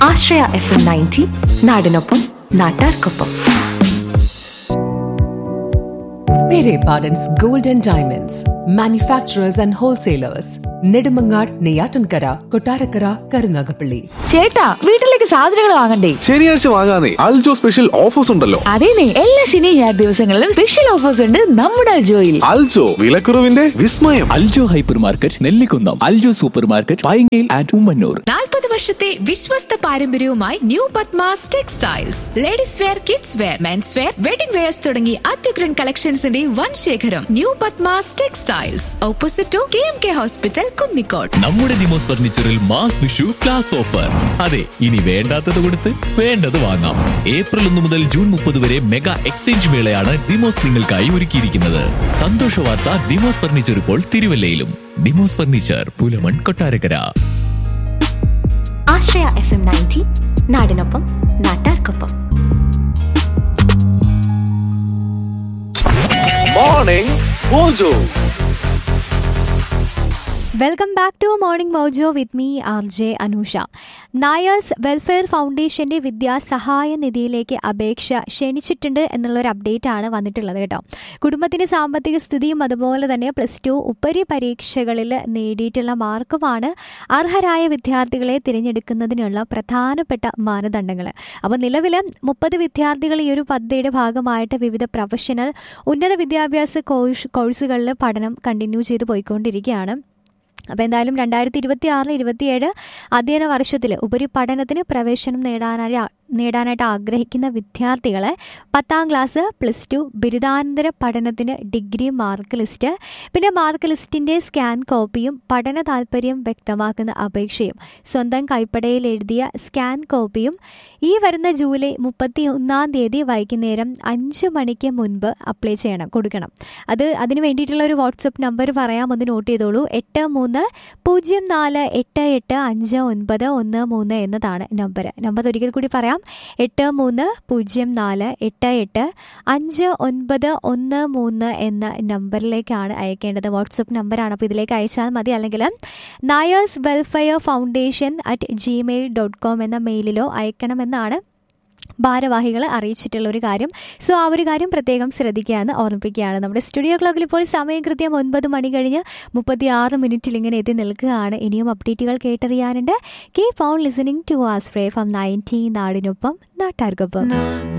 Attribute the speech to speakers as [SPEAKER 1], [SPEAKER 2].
[SPEAKER 1] ആശ്രയ F M ninety നാടിനൊപ്പം നാട്ടാർക്കൊപ്പം
[SPEAKER 2] Pere Pardon's Gold and Diamonds, manufacturers and wholesalers, Nedumangad, Neyatankara, Kotarakara, Karunagapalli.
[SPEAKER 3] ചേട്ടാ വീട്ടിലേക്ക് സാധനങ്ങൾ വാങ്ങണ്ടേ
[SPEAKER 4] ശനിയാഴ്ച വാങ്ങാനേ അൽജോ സ്പെഷ്യൽ ഓഫേഴ്സ് ഉണ്ടല്ലോ
[SPEAKER 3] അതേനെ എല്ലാ ശനി ഞായർ ദിവസങ്ങളിലും സ്പെഷ്യൽ ഓഫേഴ്സ് ഉണ്ട് നമ്മുടെ അൽജോയിൽ
[SPEAKER 4] അൽജോ വിലക്കുറവിന്റെ വിസ്മയം
[SPEAKER 5] Aljo hypermarket Nellikunnam Aljo supermarket പൈങ്ങയിൽ ആൻഡ് ഉമ്മന്നൂർ
[SPEAKER 6] നാൽപ്പത് വർഷത്തെ വിശ്വസ്ത പാരമ്പര്യവുമായി new Padmas textiles ladies wear kids wear men's wear wedding wears തുടങ്ങി അത്യുഗ്രൻ കളക്ഷൻസിന്റെ വൻ ശേഖരം new Padmas textiles opposite to K M K hospital Kunnicode
[SPEAKER 5] നമ്മുടെ ദിമോസ് ഫർണിച്ചറിൽ മാസ് വിഷു ക്ലാസ് ഓഫർ അതെ ഇനി വേണ്ടാത്തത് കൊടുത്ത് വേണ്ടത് വാങ്ങാം ഏപ്രിൽ ഒന്ന് മുതൽ ജൂൺ മുപ്പത് വരെ മെഗാ എക്സ്ചേഞ്ച് മേളയാണ് ദിമോസ് നിങ്ങൾക്കായി ഒരുക്കിയിരിക്കുന്നത് സന്തോഷ വാർത്ത ദിമോസ് ഫർണിച്ചർ ഇപ്പോൾ തിരുവല്ലയിലും Dimos furniture Pulamon Kottarakkara
[SPEAKER 1] Ashraya F M ninety നാടിനൊപ്പം നാട്ടാർക്കൊപ്പം
[SPEAKER 4] morning Mojo
[SPEAKER 7] welcome back to morning Mojo with me R J Anusha Nairs welfare ഫൗണ്ടേഷന്റെ വിദ്യാസഹായ നിധിയിലേക്ക് അപേക്ഷ ക്ഷണിച്ചിട്ടുണ്ട് എന്നുള്ളൊരു അപ്ഡേറ്റ് ആണ് വന്നിട്ടുള്ളത് കേട്ടോ കുടുംബത്തിന്റെ സാമ്പത്തിക സ്ഥിതിയും അതുപോലെ തന്നെ പ്ലസ് ടു ഉപരി പരീക്ഷകളിൽ നേടിയിട്ടുള്ള മാർക്കുമാണ് അർഹരായ വിദ്യാർത്ഥികളെ തിരഞ്ഞെടുക്കുന്നതിനുള്ള പ്രധാനപ്പെട്ട മാനദണ്ഡങ്ങൾ അപ്പോൾ നിലവിൽ മുപ്പത് വിദ്യാർത്ഥികൾ ഈ ഒരു പദ്ധതിയുടെ ഭാഗമായിട്ട് വിവിധ പ്രൊഫഷണൽ ഉന്നത വിദ്യാഭ്യാസ കോഴ്സ് കോഴ്സുകളിൽ പഠനം കണ്ടിന്യൂ ചെയ്ത് പോയിക്കൊണ്ടിരിക്കുകയാണ് അപ്പോൾ എന്തായാലും രണ്ടായിരത്തി ഇരുപത്തി ആറിൽ ഇരുപത്തിയേഴ് അധ്യയന വർഷത്തിൽ ഉപരിപഠനത്തിന് പ്രവേശനം നേടാനായി നേടാനായിട്ട് ആഗ്രഹിക്കുന്ന വിദ്യാർത്ഥികളെ പത്താം ക്ലാസ് പ്ലസ് ടു ബിരുദാനന്തര പഠനത്തിന് ഡിഗ്രി മാർക്ക് ലിസ്റ്റ് പിന്നെ മാർക്ക് ലിസ്റ്റിൻ്റെ സ്കാൻ കോപ്പിയും പഠന താല്പര്യം വ്യക്തമാക്കുന്ന അപേക്ഷയും സ്വന്തം കൈപ്പടയിൽ എഴുതിയ സ്കാൻ കോപ്പിയും ഈ വരുന്ന ജൂലൈ മുപ്പത്തി ഒന്നാം തീയതി വൈകുന്നേരം അഞ്ച് മണിക്ക് മുൻപ് അപ്ലൈ ചെയ്യണം കൊടുക്കണം അത് അതിന് വേണ്ടിയിട്ടുള്ള ഒരു വാട്സപ്പ് നമ്പർ പറയാം ഒന്ന് നോട്ട് ചെയ്തോളൂ എട്ട് മൂന്ന് പൂജ്യം നാല് എട്ട് എട്ട് അഞ്ച് ഒൻപത് ഒന്ന് മൂന്ന് എന്നതാണ് നമ്പർ നമ്പർ ഒരിക്കൽ കൂടി പറയാം എട്ട് മൂന്ന് പൂജ്യം നാല് എട്ട് എട്ട് അഞ്ച് ഒൻപത് ഒന്ന് മൂന്ന് എന്ന നമ്പറിലേക്കാണ് അയക്കേണ്ടത് വാട്സപ്പ് നമ്പറാണ് അപ്പോൾ ഇതിലേക്ക് അയച്ചാൽ മതി അല്ലെങ്കിൽ Nairs welfare foundation at Gmail dot com എന്ന മെയിലിലോ അയക്കണമെന്നാണ് ഭാരവാഹികൾ അറിയിച്ചിട്ടുള്ള ഒരു കാര്യം സോ ആ ഒരു കാര്യം പ്രത്യേകം ശ്രദ്ധിക്കുകയെന്ന് ഓർമ്മിപ്പിക്കുകയാണ് നമ്മുടെ സ്റ്റുഡിയോ ക്ലോക്കിൽ ഇപ്പോൾ സമയം കൃത്യം ഒൻപത് മണി കഴിഞ്ഞ് മുപ്പത്തി ആറ് മിനിറ്റിൽ ഇങ്ങനെ എത്തി നിൽക്കുകയാണ് ഇനിയും അപ്ഡേറ്റുകൾ കേട്ടറിയാനുണ്ട് keep on listening to us ഫ്രേ ഫ്രം നയൻറ്റീൻ നാടിനൊപ്പം നാട്ടാർക്കൊപ്പം